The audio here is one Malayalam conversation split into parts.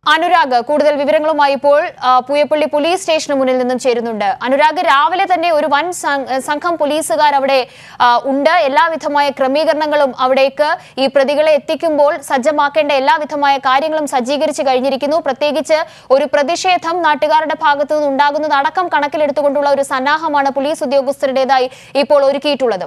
അനുരാഗ് കൂടുതൽ വിവരങ്ങളുമായി ഇപ്പോൾ ആ, പൂയപ്പള്ളി പോലീസ് സ്റ്റേഷന് മുന്നിൽ നിന്നും ചേരുന്നുണ്ട് അനുരാഗ് രാവിലെ തന്നെ ഒരു വൻ സം- സംഘം പോലീസുകാർ അവിടെ ആ, ഉണ്ട് എല്ലാവിധമായ ക്രമീകരണങ്ങളും അവിടേക്ക് ഈ പ്രതികളെ എത്തിക്കുമ്പോൾ സജ്ജമാക്കേണ്ട എല്ലാവിധമായ കാര്യങ്ങളും സജ്ജീകരിച്ചു കഴിഞ്ഞിരിക്കുന്നു പ്രത്യേകിച്ച് ഒരു പ്രതിഷേധം നാട്ടുകാരുടെ ഭാഗത്തു നിന്ന് ഉണ്ടാകുന്നത് അടക്കം കണക്കിലെടുത്തുകൊണ്ടുള്ള ഒരു സന്നാഹമാണ് പോലീസ് ഉദ്യോഗസ്ഥരുടേതായി ഇപ്പോൾ ഒരുക്കിയിട്ടുള്ളത്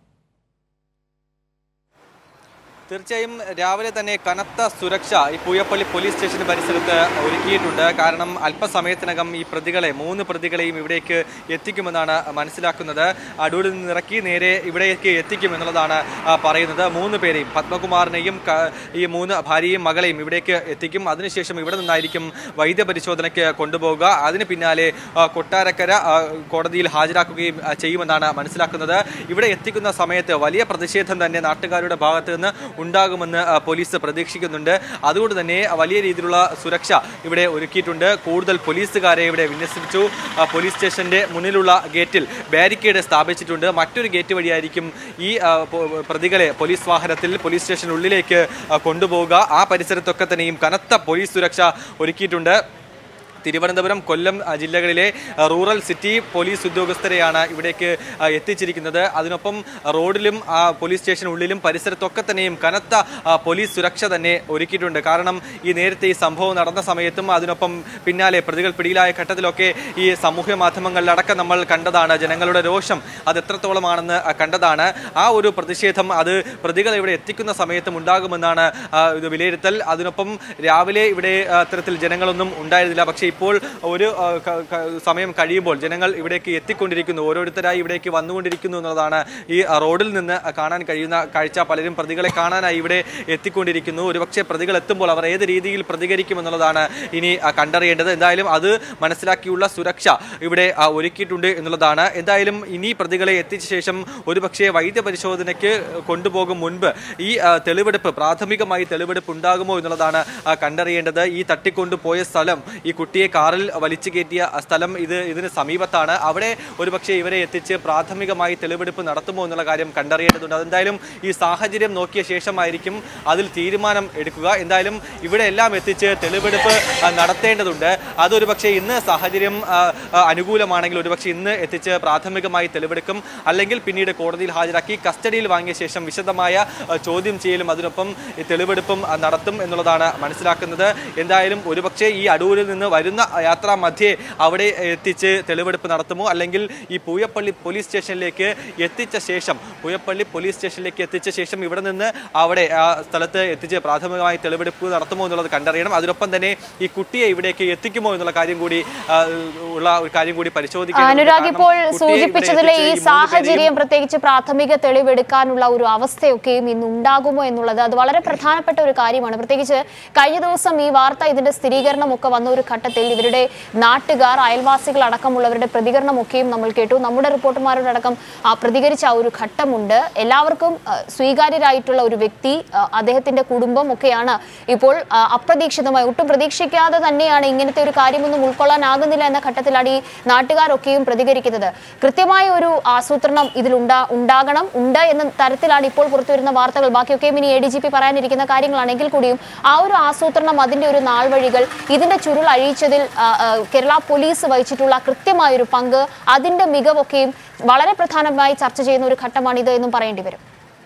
തീർച്ചയായും രാവിലെ തന്നെ കനത്ത സുരക്ഷ ഈ പൂയപ്പള്ളി പോലീസ് സ്റ്റേഷൻ പരിസരത്ത് ഒരുക്കിയിട്ടുണ്ട് കാരണം അല്പസമയത്തിനകം ഈ പ്രതികളെ മൂന്ന് പ്രതികളെയും ഇവിടേക്ക് എത്തിക്കുമെന്നാണ് മനസ്സിലാക്കുന്നത് അടൂരിൽ നിന്ന് ഇറക്കി നേരെ ഇവിടേക്ക് എത്തിക്കുമെന്നുള്ളതാണ് ആ, പറയുന്നത് മൂന്ന് പേരെയും പത്മകുമാറിനെയും ക- ഈ മൂന്ന് ഭാര്യയും മകളെയും ഇവിടേക്ക് എത്തിക്കും അതിനുശേഷം ഇവിടെ നിന്നായിരിക്കും വൈദ്യപരിശോധനയ്ക്ക് കൊണ്ടുപോകുക അതിന് പിന്നാലെ ആ, കൊട്ടാരക്കര ആ, കോടതിയിൽ ഹാജരാക്കുകയും ആ, ചെയ്യുമെന്നാണ് മനസ്സിലാക്കുന്നത് ഇവിടെ എത്തിക്കുന്ന സമയത്ത് വലിയ പ്രതിഷേധം തന്നെ നാട്ടുകാരുടെ ഭാഗത്ത് നിന്ന് ഉണ്ടാകുമെന്ന് ആ, പോലീസ് പ്രതീക്ഷിക്കുന്നുണ്ട് അതുകൊണ്ട് തന്നെ വലിയ രീതിയിലുള്ള സുരക്ഷ ഇവിടെ ഒരുക്കിയിട്ടുണ്ട് കൂടുതൽ പോലീസുകാരെ ഇവിടെ വിന്യസിച്ചു ആ, പോലീസ് സ്റ്റേഷന്റെ മുന്നിലുള്ള ഗേറ്റിൽ ബാരിക്കേഡ് സ്ഥാപിച്ചിട്ടുണ്ട് മറ്റൊരു ഗേറ്റ് വഴിയായിരിക്കും ഈ ആ, പോ- പ്രതികളെ പോലീസ് വാഹനത്തിൽ പോലീസ് സ്റ്റേഷനുള്ളിലേക്ക് ആ, കൊണ്ടുപോവുക ആ പരിസരത്തൊക്കെ തന്നെയും കനത്ത പോലീസ് സുരക്ഷ ഒരുക്കിയിട്ടുണ്ട് തിരുവനന്തപുരം കൊല്ലം ആ, ജില്ലകളിലെ ആ, റൂറൽ സിറ്റി പോലീസ് ഉദ്യോഗസ്ഥരെയാണ് ഇവിടേക്ക് ആ, എത്തിച്ചിരിക്കുന്നത് അതിനൊപ്പം റോഡിലും ആ, പോലീസ് സ്റ്റേഷനുള്ളിലും പരിസരത്തൊക്കെ തന്നെയും കനത്ത ആ, പോലീസ് സുരക്ഷ തന്നെ ഒരുക്കിയിട്ടുണ്ട് കാരണം ഈ നേരത്തെ ഈ സംഭവം നടന്ന സമയത്തും അതിനൊപ്പം പിന്നാലെ പ്രതികൾ പിടിയിലായ ഘട്ടത്തിലൊക്കെ ഈ സാമൂഹ്യ മാധ്യമങ്ങളിലടക്കം നമ്മൾ കണ്ടതാണ് ജനങ്ങളുടെ രോഷം അത് എത്രത്തോളമാണെന്ന് ആ, കണ്ടതാണ് ആ ഒരു പ്രതിഷേധം അത് പ്രതികളെ ഇവിടെ എത്തിക്കുന്ന സമയത്തും ഉണ്ടാകുമെന്നാണ് ആ, ഇത് വിലയിരുത്തൽ അതിനൊപ്പം രാവിലെ ഇവിടെ ആ, അത്തരത്തിൽ ജനങ്ങളൊന്നും ഉണ്ടായിരുന്നില്ല പക്ഷേ ഇപ്പോൾ ഒരു ആ, ക- ക- സമയം കഴിയുമ്പോൾ ജനങ്ങൾ ഇവിടേക്ക് എത്തിക്കൊണ്ടിരിക്കുന്നു ഓരോരുത്തരായി ഇവിടേക്ക് വന്നുകൊണ്ടിരിക്കുന്നു എന്നുള്ളതാണ് ഈ ആ, റോഡിൽ നിന്ന് കാണാൻ കഴിയുന്ന കാഴ്ച പലരും പ്രതികളെ കാണാനായി ഇവിടെ എത്തിക്കൊണ്ടിരിക്കുന്നു ഒരുപക്ഷെ പ്രതികൾ എത്തുമ്പോൾ അവർ ഏത് രീതിയിൽ പ്രതികരിക്കുമെന്നുള്ളതാണ് ഇനി ആ, കണ്ടറിയേണ്ടത് എന്തായാലും അത് മനസ്സിലാക്കിയുള്ള സുരക്ഷ ഇവിടെ ആ, ഒരുക്കിയിട്ടുണ്ട് എന്നുള്ളതാണ് എന്തായാലും ഇനി പ്രതികളെ എത്തിച്ച ശേഷം ഒരുപക്ഷെ വൈദ്യപരിശോധനയ്ക്ക് കൊണ്ടുപോകും മുൻപ് ഈ ആ, തെളിവെടുപ്പ് പ്രാഥമികമായി തെളിവെടുപ്പ് ഉണ്ടാകുമോ എന്നുള്ളതാണ് ആ, കണ്ടറിയേണ്ടത് ഈ തട്ടിക്കൊണ്ടുപോയ സ്ഥലം ഈ കുട്ടിയെ കാറിൽ വലിച്ചു കയറ്റിയ സ്ഥലം ഇത് ഇതിന് സമീപത്താണ് അവിടെ ഒരുപക്ഷെ ഇവരെ എത്തിച്ച് പ്രാഥമികമായി തെളിവെടുപ്പ് നടത്തുമോ എന്നുള്ള കാര്യം കണ്ടറിയേണ്ടതുണ്ട് അതെന്തായാലും ഈ സാഹചര്യം നോക്കിയ ശേഷമായിരിക്കും അതിൽ തീരുമാനം എടുക്കുക എന്തായാലും ഇവിടെ എല്ലാം എത്തിച്ച് തെളിവെടുപ്പ് ആ, നടത്തേണ്ടതുണ്ട് അതൊരു പക്ഷേ ഇന്ന് സാഹചര്യം ആ, ആ, അനുകൂലമാണെങ്കിൽ ഒരുപക്ഷെ ഇന്ന് എത്തിച്ച് പ്രാഥമികമായി തെളിവെടുക്കും അല്ലെങ്കിൽ പിന്നീട് കോടതിയിൽ ഹാജരാക്കി കസ്റ്റഡിയിൽ വാങ്ങിയ ശേഷം വിശദമായ ആ, ചോദ്യം ചെയ്യലും അതിനൊപ്പം ഈ തെളിവെടുപ്പും ആ, നടത്തും എന്നുള്ളതാണ് മനസ്സിലാക്കുന്നത് എന്തായാലും ഒരുപക്ഷെ ഈ അടൂരിൽ നിന്ന് വരുന്ന യാത്രാ മധ്യേ അവിടെ എത്തിച്ച് തെളിവെടുപ്പ് നടത്തുമോ അല്ലെങ്കിൽ ഈ പൂയപ്പള്ളി പോലീസ് സ്റ്റേഷനിലേക്ക് എത്തിച്ച ശേഷം പൂയപ്പള്ളി പോലീസ് സ്റ്റേഷനിലേക്ക് എത്തിച്ച ശേഷം ഇവിടെ നിന്ന് അവിടെ ആ സ്ഥലത്ത് എത്തിച്ച് പ്രാഥമികമായി തെളിവെടുപ്പ് നടത്തുമോ എന്നുള്ളത് കണ്ടറിയണം അതിനൊപ്പം തന്നെ ഈ കുട്ടിയെ ഇവിടേക്ക് എത്തിക്കുമോ എന്നുള്ള കാര്യം കൂടി ആ, ഉള്ള ഒരു കാര്യം കൂടി പരിശോധിക്കണം അനുരാഗ് ഇപ്പോൾ സൂചിപ്പിച്ചതിലെ ഈ സാഹചര്യം പ്രത്യേകിച്ച് പ്രാഥമിക തെളിവെടുക്കാനുള്ള ഒരു അവസ്ഥയൊക്കെയും ഇന്ന് ഉണ്ടാകുമോ എന്നുള്ളത് അത് വളരെ പ്രധാനപ്പെട്ട ഒരു കാര്യമാണ് പ്രത്യേകിച്ച് കഴിഞ്ഞ ദിവസം ഈ വാർത്ത ഇതിന്റെ സ്ഥിരീകരണം ഒക്കെ വന്ന ഒരു ഘട്ടത്തിൽ ഇവരുടെ നാട്ടുകാർ അയൽവാസികൾ അടക്കമുള്ളവരുടെ പ്രതികരണമൊക്കെയും നമ്മൾ കേട്ടു നമ്മുടെ റിപ്പോർട്ടർമാരോടക്കം ആ, പ്രതികരിച്ച ആ ഒരു ഘട്ടമുണ്ട് എല്ലാവർക്കും ആ, സ്വീകാര്യരായിട്ടുള്ള ഒരു വ്യക്തി ആ, അദ്ദേഹത്തിന്റെ കുടുംബം ഒക്കെയാണ് ഇപ്പോൾ ആ, അപ്രതീക്ഷിതമായി ഒട്ടും പ്രതീക്ഷിക്കാതെ തന്നെയാണ് ഇങ്ങനത്തെ ഒരു കാര്യമൊന്നും ഉൾക്കൊള്ളാനാകുന്നില്ല എന്ന ഘട്ടത്തിലാണ് ഈ നാട്ടുകാരൊക്കെയും പ്രതികരിക്കുന്നത് കൃത്യമായ ഒരു ആസൂത്രണം ഇതിലുണ്ടാ ഉണ്ടാകണം ഉണ്ട് എന്ന തരത്തിലാണ് ഇപ്പോൾ പുറത്തുവരുന്ന വാർത്തകൾ ബാക്കിയൊക്കെയും ഇനി എ ഡി ജി പി പറയാനിരിക്കുന്ന കാര്യങ്ങളാണെങ്കിൽ കൂടിയും ആ ഒരു ആസൂത്രണം അതിന്റെ ഒരു നാൾവഴികൾ ഇതിന്റെ ചുരുൾ അഴിച്ചതിൽ ആ, ആ, കേരള പോലീസ് വഹിച്ചിട്ടുള്ള കൃത്യമായ ഒരു പങ്ക് അതിന്റെ മികവൊക്കെയും വളരെ പ്രധാനമായി ചർച്ച ചെയ്യുന്ന ഒരു ഘട്ടമാണിത് എന്നും പറയേണ്ടി വരും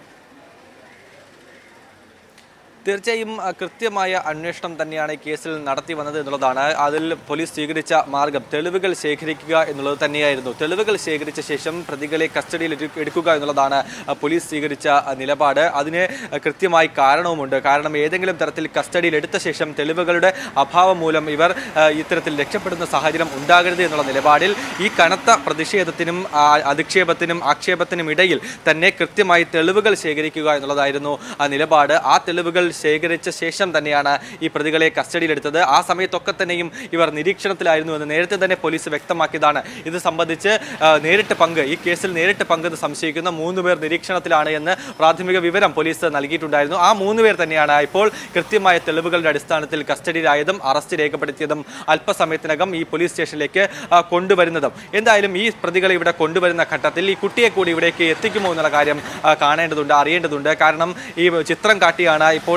തീർച്ചയായും ആ, കൃത്യമായ അന്വേഷണം തന്നെയാണ് ഈ കേസിൽ നടത്തി വന്നത് എന്നുള്ളതാണ് അതിൽ പോലീസ് സ്വീകരിച്ച മാർഗം തെളിവുകൾ ശേഖരിക്കുക എന്നുള്ളത് തന്നെയായിരുന്നു തെളിവുകൾ ശേഖരിച്ച ശേഷം പ്രതികളെ കസ്റ്റഡിയിൽ എടു- എടുക്കുക എന്നുള്ളതാണ് ആ, പോലീസ് സ്വീകരിച്ച ആ, നിലപാട് അതിന് ആ, കൃത്യമായി കാരണവുമുണ്ട് കാരണം ഏതെങ്കിലും തരത്തിൽ കസ്റ്റഡിയിൽ എടുത്ത ശേഷം തെളിവുകളുടെ അഭാവം മൂലം ഇവർ ആ, ഇത്തരത്തിൽ രക്ഷപ്പെടുന്ന സാഹചര്യം ഉണ്ടാകരുത് എന്നുള്ള നിലപാടിൽ ഈ കനത്ത പ്രതിഷേധത്തിനും ആ, അധിക്ഷേപത്തിനും ആക്ഷേപത്തിനും ഇടയിൽ തന്നെ കൃത്യമായി തെളിവുകൾ ശേഖരിക്കുക എന്നുള്ളതായിരുന്നു ആ നിലപാട് ആ തെളിവുകൾ ശേഖരിച്ച ശേഷം തന്നെയാണ് ഈ പ്രതികളെ കസ്റ്റഡിയിലെടുത്തത് ആ സമയത്തൊക്കെ തന്നെയും ഇവർ നിരീക്ഷണത്തിലായിരുന്നു എന്ന് നേരത്തെ തന്നെ പോലീസ് വ്യക്തമാക്കിയതാണ് ഇത് സംബന്ധിച്ച് ആ, നേരിട്ട് പങ്ക് ഈ കേസിൽ നേരിട്ട് പങ്കെന്ന് സംശയിക്കുന്ന മൂന്ന് പേർ നിരീക്ഷണത്തിലാണ് എന്ന് പ്രാഥമിക വിവരം പോലീസ് നൽകിയിട്ടുണ്ടായിരുന്നു ആ മൂന്ന് പേർ തന്നെയാണ് ഇപ്പോൾ കൃത്യമായ തെളിവുകളുടെ അടിസ്ഥാനത്തിൽ കസ്റ്റഡിയിലായതും അറസ്റ്റ് രേഖപ്പെടുത്തിയതും അല്പസമയത്തിനകം ഈ പോലീസ് സ്റ്റേഷനിലേക്ക് ആ, കൊണ്ടുവരുന്നതും എന്തായാലും ഈ പ്രതികളെ ഇവിടെ കൊണ്ടുവരുന്ന ഘട്ടത്തിൽ ഈ കുട്ടിയെ കൂടി ഇവിടേക്ക് എത്തിക്കുമോ എന്നുള്ള കാര്യം ആ, കാണേണ്ടതുണ്ട് അറിയേണ്ടതുണ്ട് കാരണം ഈ ചിത്രം കാട്ടിയാണ് ഇപ്പോൾ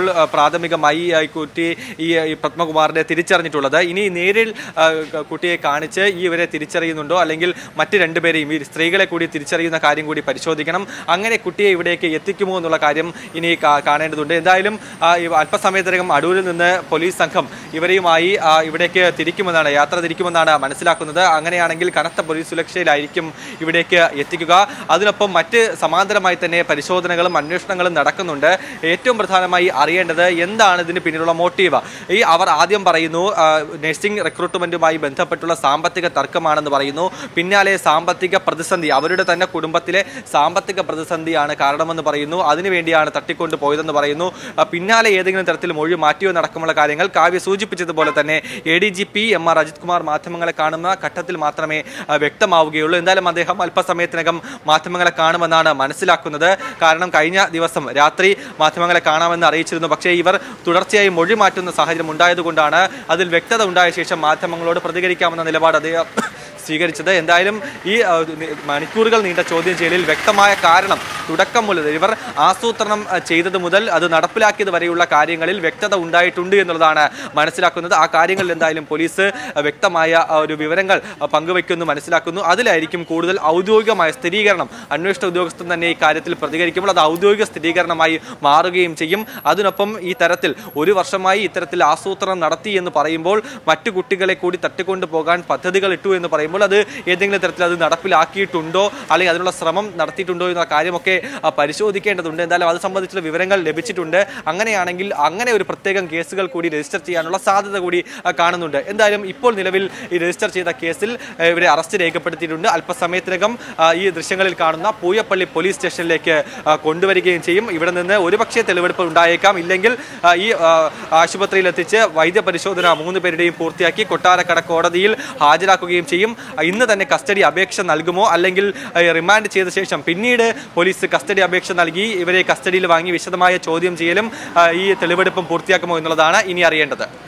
ആ, പ്രാഥമികമായി ആ, ഈ കുട്ടി ഈ ഈ പത്മകുമാറിനെ തിരിച്ചറിഞ്ഞിട്ടുള്ളത് ഇനി നേരിൽ ആ, ക- കുട്ടിയെ കാണിച്ച് ഈ ഇവരെ തിരിച്ചറിയുന്നുണ്ടോ അല്ലെങ്കിൽ മറ്റ് രണ്ടുപേരെയും ഈ സ്ത്രീകളെ കൂടി തിരിച്ചറിയുന്ന കാര്യം കൂടി പരിശോധിക്കണം അങ്ങനെ കുട്ടിയെ ഇവിടേക്ക് എത്തിക്കുമോ എന്നുള്ള കാര്യം ഇനി കാ- കാണേണ്ടതുണ്ട് എന്തായാലും ആ, ഈ അല്പസമയത്തിനകം അടൂരിൽ നിന്ന് പോലീസ് സംഘം ഇവരെയുമായി ആ, ഇവിടേക്ക് തിരിക്കുമെന്നാണ് യാത്ര തിരിക്കുമെന്നാണ് മനസ്സിലാക്കുന്നത് അങ്ങനെയാണെങ്കിൽ കനത്ത പോലീസ് സുരക്ഷയിലായിരിക്കും ഇവിടേക്ക് എത്തിക്കുക അതിനൊപ്പം മറ്റ് സമാന്തരമായി തന്നെ പരിശോധനകളും അന്വേഷണങ്ങളും നടക്കുന്നുണ്ട് ഏറ്റവും പ്രധാനമായി അറിയേണ്ടത് എന്താണ് ഇതിന് പിന്നിലുള്ള മോട്ടീവ് ഈ അവർ ആദ്യം പറയുന്നു ആ, നഴ്സിംഗ് റിക്രൂട്ട്മെന്റുമായി ബന്ധപ്പെട്ടുള്ള സാമ്പത്തിക തർക്കമാണെന്ന് പറയുന്നു പിന്നാലെ സാമ്പത്തിക പ്രതിസന്ധി അവരുടെ തന്നെ കുടുംബത്തിലെ സാമ്പത്തിക പ്രതിസന്ധിയാണ് കാരണമെന്ന് പറയുന്നു അതിനുവേണ്ടിയാണ് തട്ടിക്കൊണ്ട് പോയതെന്ന് പറയുന്നു ആ, പിന്നാലെ ഏതെങ്കിലും തരത്തിൽ മൊഴി മാറ്റിയോ നടക്കുമുള്ള കാര്യങ്ങൾ കാവ്യ സൂചിപ്പിച്ചതുപോലെ തന്നെ A D G P M R Ajith Kumar മാധ്യമങ്ങളെ കാണുന്ന ഘട്ടത്തിൽ മാത്രമേ ആ, വ്യക്തമാവുകയുള്ളൂ എന്തായാലും അദ്ദേഹം അല്പസമയത്തിനകം മാധ്യമങ്ങളെ കാണുമെന്നാണ് മനസ്സിലാക്കുന്നത് കാരണം കഴിഞ്ഞ ദിവസം രാത്രി മാധ്യമങ്ങളെ കാണാമെന്ന് അറിയിച്ചിരുന്നു പക്ഷേ ഇവർ തുടർച്ചയായി മൊഴി മാറ്റുന്ന സാഹചര്യം ഉണ്ടായതുകൊണ്ടാണ് അതിൽ വ്യക്തത ഉണ്ടായ ശേഷം മാധ്യമങ്ങളോട് പ്രതികരിക്കാമെന്ന നിലപാട് അദ്ദേഹം സ്വീകരിച്ചത് എന്തായാലും ഈ ആ, നി- മണിക്കൂറുകൾ നീണ്ട ചോദ്യം ചെയ്യലിൽ വ്യക്തമായ കാരണം തുടക്കം മുതൽ ഇവർ ആസൂത്രണം ആ, ചെയ്തത് മുതൽ അത് നടപ്പിലാക്കിയത് വരെയുള്ള കാര്യങ്ങളിൽ വ്യക്തത ഉണ്ടായിട്ടുണ്ട് എന്നുള്ളതാണ് മനസ്സിലാക്കുന്നത് ആ കാര്യങ്ങളിൽ എന്തായാലും പോലീസ് ആ, വ്യക്തമായ ആ, ഒരു വിവരങ്ങൾ ആ, പങ്കുവയ്ക്കുമെന്ന് മനസ്സിലാക്കുന്നു അതിലായിരിക്കും കൂടുതൽ ഔദ്യോഗികമായ സ്ഥിരീകരണം അന്വേഷണ ഉദ്യോഗസ്ഥൻ തന്നെ ഈ കാര്യത്തിൽ പ്രതികരിക്കുമ്പോൾ അത് ഔദ്യോഗിക സ്ഥിരീകരണമായി മാറുകയും ചെയ്യും അതിനൊപ്പം ഈ തരത്തിൽ ഒരു വർഷമായി ഇത്തരത്തിൽ ആസൂത്രണം നടത്തി എന്ന് പറയുമ്പോൾ മറ്റു കുട്ടികളെ കൂടി തട്ടിക്കൊണ്ടു പോകാൻ പദ്ധതികൾ ഇട്ടു എന്ന് പറയുമ്പോൾ അത് ഏതെങ്കിലും തരത്തിൽ അത് നടപ്പിലാക്കിയിട്ടുണ്ടോ അല്ലെങ്കിൽ അതിനുള്ള ശ്രമം നടത്തിയിട്ടുണ്ടോ എന്ന കാര്യമൊക്കെ ആ, പരിശോധിക്കേണ്ടതുണ്ട് എന്തായാലും അത് സംബന്ധിച്ചുള്ള വിവരങ്ങൾ ലഭിച്ചിട്ടുണ്ട് അങ്ങനെയാണെങ്കിൽ അങ്ങനെ ഒരു പ്രത്യേകം കേസുകൾ കൂടി രജിസ്റ്റർ ചെയ്യാനുള്ള സാധ്യത കൂടി ആ, കാണുന്നുണ്ട് എന്തായാലും ഇപ്പോൾ നിലവിൽ ഈ രജിസ്റ്റർ ചെയ്ത കേസിൽ ആ, ഇവരെ അറസ്റ്റ് രേഖപ്പെടുത്തിയിട്ടുണ്ട് അല്പസമയത്തിനകം ആ, ഈ ദൃശ്യങ്ങളിൽ കാണുന്ന പൂയപ്പള്ളി പോലീസ് സ്റ്റേഷനിലേക്ക് ആ, കൊണ്ടുവരികയും ചെയ്യും ഇവിടെ നിന്ന് ഒരുപക്ഷെ തെളിവെടുപ്പ് ഉണ്ടായേക്കാം ഇല്ലെങ്കിൽ ആ, ഈ ആ, ആശുപത്രിയിൽ എത്തിച്ച് വൈദ്യപരിശോധന മൂന്ന് പേരുടെയും പൂർത്തിയാക്കി കൊട്ടാരക്കട കോടതിയിൽ ഹാജരാക്കുകയും ചെയ്യും ആ, ഇന്ന് തന്നെ കസ്റ്റഡി അപേക്ഷ നൽകുമോ അല്ലെങ്കിൽ ആ, റിമാൻഡ് ചെയ്ത ശേഷം പിന്നീട് പോലീസ് കസ്റ്റഡി അപേക്ഷ നൽകി ഇവരെ കസ്റ്റഡിയിൽ വാങ്ങി വിശദമായ ചോദ്യം ചെയ്യലും ആ, ഈ തെളിവെടുപ്പും പൂർത്തിയാക്കുമോ എന്നുള്ളതാണ് ഇനി അറിയേണ്ടത്